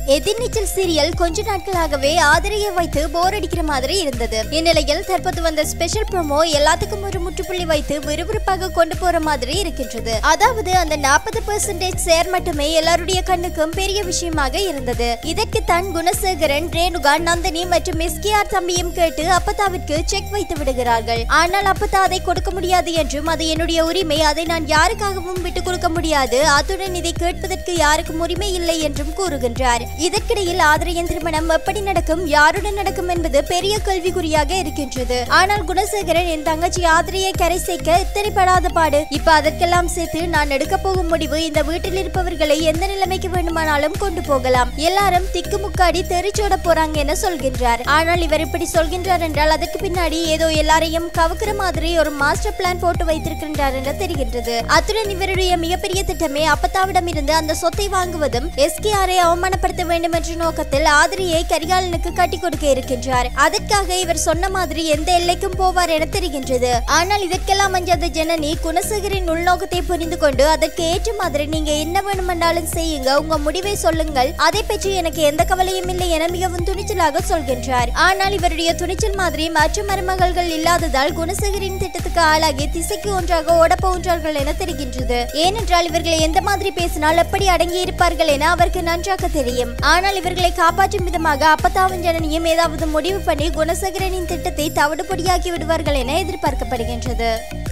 எதிர்நீச்சல் serial கொஞ்ச நாட்களாகவே ஆதரையை வைத்து போர் அடிக்கிற மாதிரி இருந்தது இந்நிலையில் தற்போது வந்த ஸ்பெஷல் ப்ரோமோ எல்லாத்துக்கும் ஒரு முற்றுப்புள்ளி வைத்து விறுவிறுப்பாக கொண்டு போற மாதிரி இருக்கின்றது அதாவது அந்த நாற்பது பெர்சன்டேஜ் ஷேர் மட்டுமே எல்லாருடைய கண்ணுக்கும் பெரிய விஷயமாக இருந்தது இதற்கு தான் குணசேகரன் ரேணுகா நந்தினி மற்றும் எஸ்கேஆர் தம்பியும் கேட்டு அப்பதாவிற்கு செக் வைத்து விடுகிறார்கள் ஆனால் அப்பதா அதை கொடுக்க முடியாது என்றும் அது என்னுடைய உரிமை அதை நான் யாருக்காகவும் விட்டுக் கொடுக்க முடியாது அத்துடன் இதை கேட்பதற்கு யாருக்கும் உரிமை இல்லை என்றும் கூறுகின்றார் இதற்கிடையில் ஆதரையின் திருமணம் எப்படி நடக்கும் யாருடன் நடக்கும் என்பது பெரிய கேள்விக்குறியாக இருக்கின்றது ஆனால் குணசேகரன் என் தங்கச்சி ஆதரையை கரை சேர்க்க இத்தனை படாத பாடு இப்ப அதற்கெல்லாம் சேர்த்து நான் எடுக்க போகும் முடிவு இந்த வீட்டில் இருப்பவர்களை எந்த நிலைமைக்கு வேண்டுமானாலும் கொண்டு போகலாம் எல்லாரும் திக்குமுக்காடி தெரிச்சோட போறாங்க என சொல்கின்றார் ஆனால் இவர் இப்படி சொல்கின்றார் என்றால் அதற்கு பின்னாடி ஏதோ எல்லாரையும் கவுக்கிற மாதிரி ஒரு மாஸ்டர் பிளான் போட்டு வைத்திருக்கின்றார் என தெரிகின்றது அத்துடன் இவருடைய மிகப்பெரிய திட்டமே அப்பத்தாவிடம் இருந்து அந்த சொத்தை வாங்குவதும் எஸ்கேஆரை அவமானப்படுத்த வேண்டும் என்ற நோக்கத்தில் ஆதிரியை கரிகாலனுக்கு கட்டி கொடுக்க இருக்கின்றார் அதற்காக இவர் சொன்ன மாதிரி எந்த எல்லைக்கும் போவார் என தெரிகின்றது ஆனால் இதற்கெல்லாம் அஞ்சாத ஜனனி குணசேகரின் உள்நோக்கத்தை புரிந்து கொண்டு அதற்கு ஏற்ற மாதிரி நீங்க என்ன வேணுமென்றாலும் செய்யுங்க உங்க முடிவை சொல்லுங்கள் அதை பற்றி எனக்கு எந்த கவலையும் இல்லை என மிகவும் துணிச்சலாக சொல்கின்றார் ஆனால் இவருடைய துணிச்சல் மாதிரி மற்ற மருமகள்கள் இல்லாததால் குணசேகரின் திட்டத்துக்கு ஆளாகி திசைக்கு ஒன்றாக ஓட போகின்றார்கள் என தெரிகின்றது ஏனென்றால் இவர்களை எந்த மாதிரி பேசினால் எப்படி அடங்கி இருப்பார்கள் என அவருக்கு நன்றாக தெரியும் ஆனால் இவர்களை காப்பாற்றும் விதமாக அப்பத்தாவும் ஜனனியும் ஏதாவது முடிவு பண்ணி குணசேகரனின் திட்டத்தை தவிடுபொடியாக்கி விடுவார்கள் என எதிர்பார்க்கப்படுகின்றது